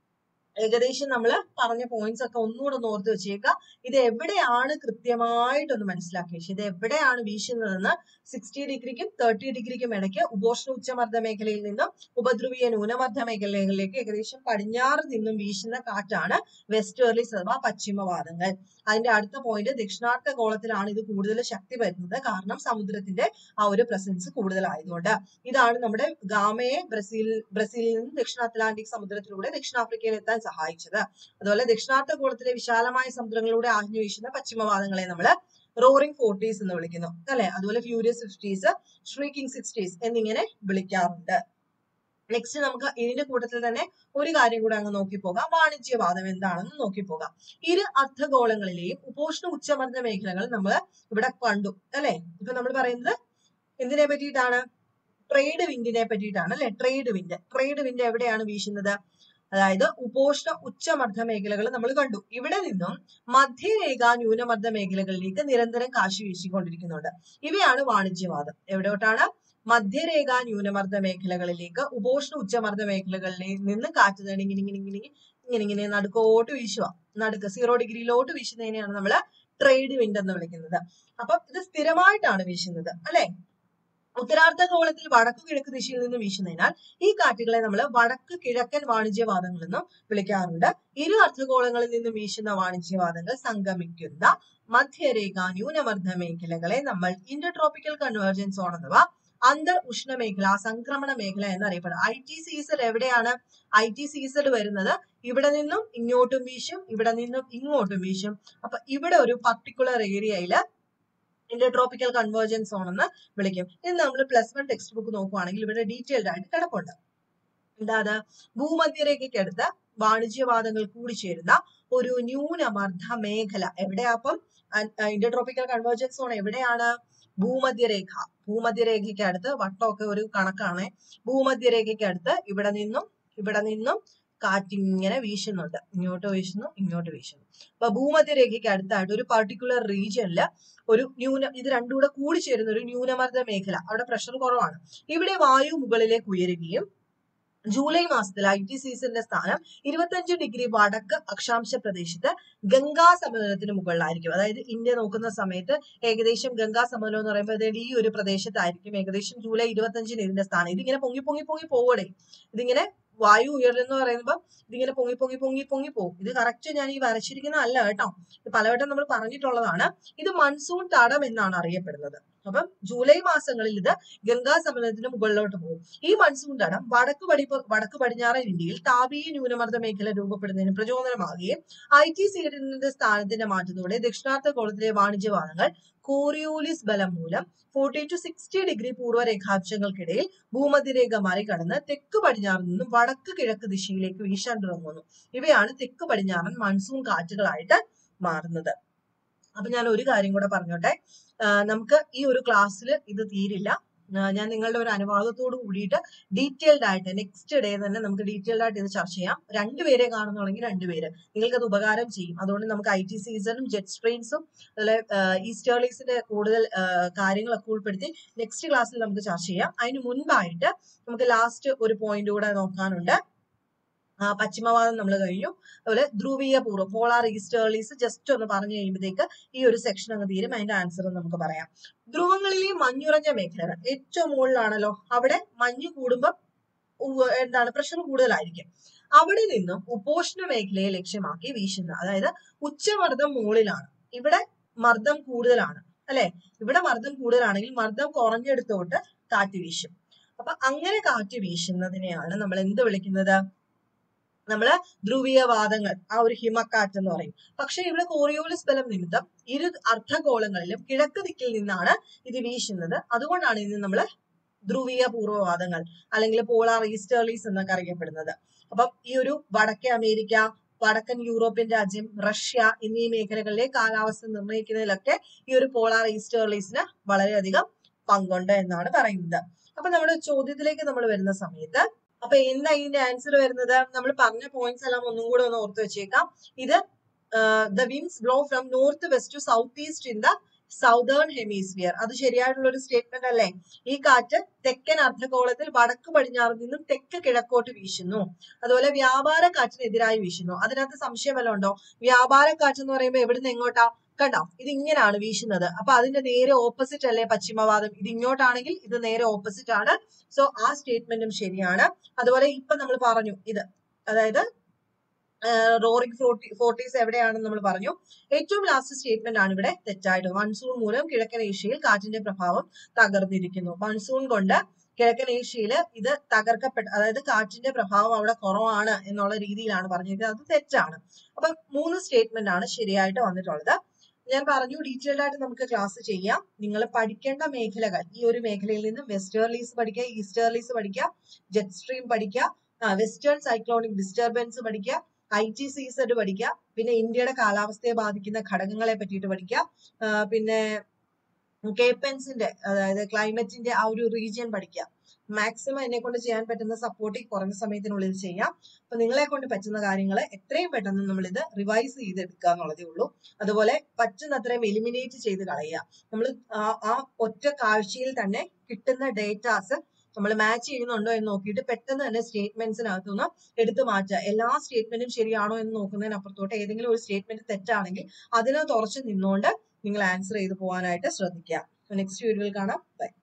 ഏകദേശം നമ്മൾ പറഞ്ഞ പോയിന്റ്സ് ഒക്കെ ഒന്നുകൂടെ ഒന്ന് ഓർത്ത് വെച്ചേക്കുക ഇത് എവിടെയാണ് കൃത്യമായിട്ടൊന്ന് മനസ്സിലാക്കി വെച്ചത് ഇത് എവിടെയാണ് വീശുന്നതെന്ന് സിക്സ്റ്റി ഡിഗ്രിക്കും തേർട്ടി ഡിഗ്രിക്കും ഇടയ്ക്ക് ഉപോഷ്ണ ഉച്ചമർദ്ദ മേഖലയിൽ നിന്നും ഉപധ്രുവീയ ന്യൂനമർദ്ദ മേഖലകളിലേക്ക് ഏകദേശം പടിഞ്ഞാറ് നിന്നും വീശുന്ന കാറ്റാണ് വെസ്റ്റേർലീസ് അഥവാ പശ്ചിമവാദങ്ങൾ അതിന്റെ അടുത്ത പോയിന്റ് ദക്ഷിണാർത്ഥ ഗോളത്തിലാണ് ഇത് കൂടുതൽ ശക്തി വരുന്നത് കാരണം സമുദ്രത്തിന്റെ ആ ഒരു പ്രസൻസ് കൂടുതലായതുകൊണ്ട് ഇതാണ് നമ്മുടെ ഗാമയെ ബ്രസീൽ ബ്രസീലിൽ നിന്ന് ദക്ഷിണ അറ്റ്ലാന്റിക് സമുദ്രത്തിലൂടെ ദക്ഷിണാഫ്രിക്കയിൽ എത്താൻ സഹായിച്ചത് അതുപോലെ ദക്ഷിണാർത്ഥ ഗോളത്തിലെ വിശാലമായ സമുദ്രങ്ങളിലൂടെ ആഞ്ഞു വീശുന്ന പശ്ചിമവാദങ്ങളെ നമ്മൾ റോറിംഗ് ഫോർട്ടീസ് എന്ന് വിളിക്കുന്നു അല്ലെ അതുപോലെ ഫ്യൂരിയസ് ഫിഫ്റ്റീസ് ഷ്രീക്കിംഗ് സിക്സ്റ്റീസ് എന്നിങ്ങനെ വിളിക്കാറുണ്ട് നെക്സ്റ്റ് നമുക്ക് ഇതിന്റെ കൂട്ടത്തിൽ തന്നെ ഒരു കാര്യം കൂടെ അങ്ങ് നോക്കി പോകാം വാണിജ്യവാദം എന്താണെന്ന് നോക്കി പോകാം ഇരു അർദ്ധഗോളങ്ങളിലെയും ഉപോഷ്ണ ഉച്ചമർദ്ദ മേഖലകൾ നമ്മൾ ഇവിടെ കണ്ടു അല്ലെ ഇപ്പൊ നമ്മൾ പറയുന്നത് എന്തിനെ പറ്റിയിട്ടാണ് ട്രേഡ് വിൻഡിനെ പറ്റിയിട്ടാണ് അല്ലെ ട്രേഡ് വിൻഡ് ട്രേഡ് വിൻഡ് എവിടെയാണ് വീശുന്നത് അതായത് ഉപോഷ്ണ ഉച്ചമർദ്ദ മേഖലകൾ നമ്മൾ കണ്ടു ഇവിടെ നിന്നും മധ്യരേഖ ന്യൂനമർദ്ദ മേഖലകളിലേക്ക് നിരന്തരം കാശി വീശിക്കൊണ്ടിരിക്കുന്നുണ്ട് ഇവയാണ് വാണിജ്യവാദം എവിടോട്ടാണ് മധ്യരേഖ ന്യൂനമർദ്ദ മേഖലകളിലേക്ക് ഉപോഷ്ണ ഉച്ചമർദ്ദ മേഖലകളിൽ നിന്ന് കാറ്റ് തന്നെ ഇങ്ങനെ ഇങ്ങനെ ഇങ്ങനെ ഇങ്ങനെ ഇങ്ങനെ നടുക്കോട്ട് വീശുക നടുക്ക് സീറോ ഡിഗ്രിയിലോട്ട് വീശുന്നതിനെയാണ് നമ്മൾ ട്രേഡ് വിൻഡ് എന്ന് വിളിക്കുന്നത് അപ്പൊ ഇത് സ്ഥിരമായിട്ടാണ് വീശുന്നത് അല്ലെ ഉത്തരാർദ്ധഗോളത്തിൽ വടക്കു കിഴക്ക് ദിശയിൽ നിന്ന് വീശുന്നതിനാൽ ഈ കാറ്റുകളെ നമ്മൾ വടക്ക് കിഴക്കൻ വാണിജ്യവാദങ്ങൾ എന്നും വിളിക്കാറുണ്ട് ഇരു അർദ്ധഗോളങ്ങളിൽ നിന്നും വീശുന്ന വാണിജ്യവാദങ്ങൾ സംഗമിക്കുന്ന മധ്യരേഖ ന്യൂനമർദ്ദ മേഖലകളെ നമ്മൾ ഇന്റർട്രോപ്പിക്കൽ കൺവേർജൻസ് സോൺ അഥവാ അന്തർ ഉഷ്ണമേഖല സംക്രമണ മേഖല എന്നറിയപ്പെടുന്നത് ഐ ടി സീസൺ എവിടെയാണ് ഐ ടി സീസൺ വരുന്നത് ഇവിടെ നിന്നും ഇങ്ങോട്ടും വീശും ഇവിടെ നിന്നും ഇങ്ങോട്ടും വീശും അപ്പൊ ഇവിടെ ഒരു പർട്ടിക്കുലർ ഏരിയയിൽ ഇന്റർട്രോപ്പിക്കൽ കൺവേർജൻസ് സോൺ എന്ന് വിളിക്കും ഇത് നമ്മൾ പ്ലസ് വൺ ടെക്സ്റ്റ് ബുക്ക് നോക്കുവാണെങ്കിൽ ഇവിടെ ഡീറ്റെയിൽഡ് ആയിട്ട് കിടപ്പുണ്ട് എന്താ അത് ഭൂമധ്യരേഖയ്ക്കടുത്ത് വാണിജ്യവാദങ്ങൾ കൂടിച്ചേരുന്ന ഒരു ന്യൂനമർദ്ദ മേഖല എവിടെയാ അപ്പം ഇന്റർട്രോപ്പിക്കൽ കൺവേർജൻസ് സോൺ എവിടെയാണ് ഭൂമധ്യരേഖ ഭൂമധ്യരേഖയ്ക്ക് അടുത്ത് വട്ടമൊക്കെ ഒരു കണക്കാണ് ഭൂമധ്യരേഖയ്ക്ക് അടുത്ത് ഇവിടെ നിന്നും ഇവിടെ നിന്നും കാറ്റിങ്ങനെ വീശുന്നുണ്ട് ഇങ്ങോട്ട് വീശുന്നു ഇങ്ങോട്ട് വീശുന്നു അപ്പൊ ഭൂമധ്യരേഖയ്ക്ക് അടുത്തായിട്ട് ഒരു പർട്ടിക്കുലർ റീജിയനിൽ ഒരു ന്യൂന ഇത് രണ്ടും കൂടെ കൂടിച്ചേരുന്ന ഒരു ന്യൂനമർദ്ദ മേഖല അവിടെ പ്രഷർ കുറവാണ് ഇവിടെ വായു മുകളിലേക്ക് ഉയരുകയും ജൂലൈ മാസത്തിൽ ഐ ടി സീസണിന്റെ സ്ഥാനം ഇരുപത്തഞ്ച് ഡിഗ്രി വടക്ക് അക്ഷാംശ പ്രദേശത്ത് ഗംഗാ സമതലത്തിന് മുകളിലായിരിക്കും അതായത് ഇന്ത്യ നോക്കുന്ന സമയത്ത് ഏകദേശം ഗംഗാ സമതലം എന്ന് പറയുമ്പോൾ അതായത് ഈ ഒരു പ്രദേശത്തായിരിക്കും ഏകദേശം ജൂലൈ ഇരുപത്തഞ്ചിന് ഇതിന്റെ സ്ഥാനം ഇതിങ്ങനെ പൊങ്ങി പൊങ്ങി പൊങ്ങി പോവണേ ഇതിങ്ങനെ വായു ഉയർന്നു പറയുമ്പോൾ ഇതിങ്ങനെ പൊങ്ങി പൊങ്ങി പൊങ്ങി പൊങ്ങി പോകും ഇത് കറക്റ്റ് ഞാൻ ഈ വരച്ചിരിക്കുന്ന അല്ല കേട്ടോ ഇത് പലവട്ടം നമ്മൾ പറഞ്ഞിട്ടുള്ളതാണ് ഇത് മൺസൂൺ തടം എന്നാണ് അറിയപ്പെടുന്നത് അപ്പം ജൂലൈ മാസങ്ങളിൽ ഇത് ഗംഗാ സമതലത്തിന് മുകളിലോട്ട് പോകും ഈ മൺസൂൺ തടം വടക്ക് പടി വടക്ക് പടിഞ്ഞാറൻ ഇന്ത്യയിൽ താപീയ ന്യൂനമർദ്ദ മേഖല രൂപപ്പെടുന്നതിന് പ്രചോദനമാകുകയും ഐ ടി സീഡിന്റെ സ്ഥാനത്തിന്റെ മാറ്റത്തോടെ ദക്ഷിണാർത്ഥ ഗോളത്തിലെ വാണിജ്യവാദങ്ങൾ കോറിയോലിസ് ബലം മൂലം ഫോർട്ടി ടു സിക്സ്റ്റി ഡിഗ്രി പൂർവ്വ രേഖാംശങ്ങൾക്കിടയിൽ ഭൂമധ്യരേഖ മറികടന്ന് തെക്ക് പടിഞ്ഞാറിൽ നിന്നും വടക്ക് കിഴക്ക് ദിശയിലേക്ക് വീശാൻ തുടങ്ങുന്നു ഇവയാണ് തെക്ക് പടിഞ്ഞാറൻ മൺസൂൺ കാറ്റുകളായിട്ട് മാറുന്നത് അപ്പൊ ഞാൻ ഒരു കാര്യം കൂടെ പറഞ്ഞോട്ടെ നമുക്ക് ഈ ഒരു ക്ലാസ്സിൽ ഇത് തീരില്ല ഞാൻ നിങ്ങളുടെ ഒരു അനുവാദത്തോട് കൂടിയിട്ട് ഡീറ്റെയിൽഡ് ആയിട്ട് നെക്സ്റ്റ് ഡേ തന്നെ നമുക്ക് ഡീറ്റെയിൽഡ് ആയിട്ട് ഇത് ചർച്ച ചെയ്യാം രണ്ടുപേരെ കാണുന്നുണ്ടെങ്കിൽ രണ്ടുപേര് നിങ്ങൾക്ക് അത് ഉപകാരം ചെയ്യും അതുകൊണ്ട് നമുക്ക് ഐ ടി സീസണും ജെറ്റ് സ്ട്രെയിൻസും അതുപോലെ ഈസ്റ്റേർലീസിന്റെ കൂടുതൽ കാര്യങ്ങളൊക്കെ ഉൾപ്പെടുത്തി നെക്സ്റ്റ് ക്ലാസ്സിൽ നമുക്ക് ചർച്ച ചെയ്യാം അതിന് മുൻപായിട്ട് നമുക്ക് ലാസ്റ്റ് ഒരു പോയിന്റ് കൂടെ നോക്കാനുണ്ട് പശ്ചിമവാദം നമ്മൾ കഴിഞ്ഞു അതുപോലെ ധ്രുവീയ പൂർവ്വം പോളാർ ഈസ്റ്റേർലീസ് ജസ്റ്റ് ഒന്ന് പറഞ്ഞു കഴിയുമ്പോഴത്തേക്ക് ഈ ഒരു സെക്ഷൻ അങ്ങ് തീരും അതിന്റെ ആൻസർ നമുക്ക് പറയാം ധ്രുവങ്ങളിലെ മഞ്ഞുറഞ്ഞ മേഖലകൾ ഏറ്റവും മുകളിലാണല്ലോ അവിടെ മഞ്ഞ് കൂടുമ്പോൾ എന്താണ് പ്രഷർ കൂടുതലായിരിക്കും അവിടെ നിന്നും ഉപോഷ്ണ മേഖലയെ ലക്ഷ്യമാക്കി വീശുന്ന അതായത് ഉച്ചമർദ്ദം മുകളിലാണ് ഇവിടെ മർദ്ദം കൂടുതലാണ് അല്ലെ ഇവിടെ മർദ്ദം കൂടുതലാണെങ്കിൽ മർദ്ദം കുറഞ്ഞെടുത്തോട്ട് കാറ്റ് വീശും അപ്പൊ അങ്ങനെ കാറ്റ് വീശുന്നതിനെയാണ് നമ്മൾ എന്ത് വിളിക്കുന്നത് നമ്മള് ധ്രുവീയവാദങ്ങൾ ആ ഒരു ഹിമക്കാറ്റ് എന്ന് പറയും പക്ഷെ ഇവിടെ കോറിയോലിസ് ബലം നിമിത്തം ഇരു അർദ്ധഗോളങ്ങളിലും കിഴക്ക് ദിക്കിൽ നിന്നാണ് ഇത് വീശുന്നത് അതുകൊണ്ടാണ് ഇതിന് നമ്മൾ ധ്രുവീയ പൂർവ്വവാദങ്ങൾ അല്ലെങ്കിൽ പോളാർ ഈസ്റ്റേർലീസ് എന്നൊക്കെ അറിയപ്പെടുന്നത് അപ്പം ഈ ഒരു വടക്കേ അമേരിക്ക വടക്കൻ യൂറോപ്യൻ രാജ്യം റഷ്യ എന്നീ മേഖലകളിലെ കാലാവസ്ഥ നിർണ്ണയിക്കുന്നതിലൊക്കെ ഈ ഒരു പോളാർ ഈസ്റ്റേർലീസിന് വളരെയധികം പങ്കുണ്ട് എന്നാണ് പറയുന്നത് അപ്പൊ നമ്മുടെ ചോദ്യത്തിലേക്ക് നമ്മൾ വരുന്ന സമയത്ത് അപ്പൊ എന്താ ഇതിന്റെ ആൻസർ വരുന്നത് നമ്മൾ പറഞ്ഞ പോയിന്റ്സ് എല്ലാം ഒന്നും കൂടെ ഒന്ന് ഓർത്ത് വെച്ചേക്കാം ഇത് the winds blow from north west to south east in the southern hemisphere അത് ശരിയായിട്ടുള്ള ഒരു സ്റ്റേറ്റ്മെന്റ് അല്ലേ ഈ കാറ്റ് തെക്കൻ അർദ്ധഗോളത്തിൽ വടക്ക് പടിഞ്ഞാറ് നിന്നും തെക്ക് കിഴക്കോട്ട് വീശുന്നു അതുപോലെ വ്യാപാര കാറ്റിനെതിരായി വീശുന്നു അതിനകത്ത് സംശയം വല്ലതും ഉണ്ടോ വ്യാപാര കാറ്റ് എന്ന് പറയുമ്പോൾ എവിടുന്ന് എങ്ങോട്ടാ കണ്ടോ ഇത് ഇങ്ങനെയാണ് വീശുന്നത് അപ്പൊ അതിന്റെ നേരെ ഓപ്പോസിറ്റ് അല്ലേ പശ്ചിമവാദം ഇത് ഇങ്ങോട്ടാണെങ്കിൽ ഇത് നേരെ ഓപ്പോസിറ്റ് ആണ് സോ ആ സ്റ്റേറ്റ്മെന്റും ശരിയാണ് അതുപോലെ ഇപ്പൊ നമ്മൾ പറഞ്ഞു ഇത് അതായത് റോറിംഗ് ഫോർട്ടി ഫോർട്ടീസ് എവിടെയാണെന്ന് നമ്മൾ പറഞ്ഞു ഏറ്റവും ലാസ്റ്റ് സ്റ്റേറ്റ്മെന്റ് ആണ് ഇവിടെ തെറ്റായിട്ട് മൺസൂൺ മൂലം കിഴക്കൻ ഏഷ്യയിൽ കാറ്റിന്റെ പ്രഭാവം തകർന്നിരിക്കുന്നു മൺസൂൺ കൊണ്ട് കിഴക്കൻ ഏഷ്യയിൽ ഇത് തകർക്കപ്പെട്ട അതായത് കാറ്റിന്റെ പ്രഭാവം അവിടെ കുറവാണ് എന്നുള്ള രീതിയിലാണ് പറഞ്ഞിരിക്കുന്നത് അത് തെറ്റാണ് അപ്പൊ മൂന്ന് സ്റ്റേറ്റ്മെന്റ് ആണ് ശരിയായിട്ട് വന്നിട്ടുള്ളത് ഞാൻ പറഞ്ഞു ഡീറ്റെയിൽഡ് ആയിട്ട് നമുക്ക് ക്ലാസ് ചെയ്യാം നിങ്ങൾ പഠിക്കേണ്ട മേഖലകൾ ഈ ഒരു മേഖലയിൽ നിന്ന് വെസ്റ്റേർലീസ് പഠിക്കുക ഈസ്റ്റേർലീസ് പഠിക്കുക ജെറ്റ് സ്ട്രീം പഠിക്കുക വെസ്റ്റേൺ സൈക്ലോണിക് ഡിസ്റ്റർബൻസ് പഠിക്കുക ഐ ടി സീസഡ് പഠിക്കുക പിന്നെ ഇന്ത്യയുടെ കാലാവസ്ഥയെ ബാധിക്കുന്ന ഘടകങ്ങളെ പറ്റിയിട്ട് പഠിക്കുക പിന്നെ കേപ്പൻസിന്റെ അതായത് ക്ലൈമറ്റിന്റെ ആ ഒരു റീജിയൻ പഠിക്കുക മാക്സിമം എന്നെ കൊണ്ട് ചെയ്യാൻ പറ്റുന്ന സപ്പോർട്ട് ഈ കുറഞ്ഞ സമയത്തിനുള്ളിൽ ചെയ്യാം അപ്പൊ നിങ്ങളെ കൊണ്ട് പറ്റുന്ന കാര്യങ്ങൾ എത്രയും പെട്ടെന്ന് നമ്മൾ ഇത് റിവൈസ് ചെയ്തെടുക്കുക എന്നുള്ളതേ ഉള്ളൂ അതുപോലെ പറ്റുന്നത്രയും എലിമിനേറ്റ് ചെയ്ത് കളയുക നമ്മൾ ആ ഒറ്റ കാഴ്ചയിൽ തന്നെ കിട്ടുന്ന ഡേറ്റാസ് നമ്മൾ മാച്ച് ചെയ്യുന്നുണ്ടോ എന്ന് നോക്കിയിട്ട് പെട്ടെന്ന് തന്നെ സ്റ്റേറ്റ്മെന്റ്സിനകത്തുനിന്ന് എടുത്തു മാറ്റുക എല്ലാ സ്റ്റേറ്റ്മെന്റും ശരിയാണോ എന്ന് നോക്കുന്നതിനപ്പുറത്തോട്ട് ഏതെങ്കിലും ഒരു സ്റ്റേറ്റ്മെന്റ് തെറ്റാണെങ്കിൽ അതിനകത്ത് ഉറച്ചു നിന്നുകൊണ്ട് നിങ്ങൾ ആൻസർ ചെയ്ത് പോകാനായിട്ട് ശ്രദ്ധിക്കുക നെക്സ്റ്റ് വീഡിയോയിൽ കാണാം ബൈ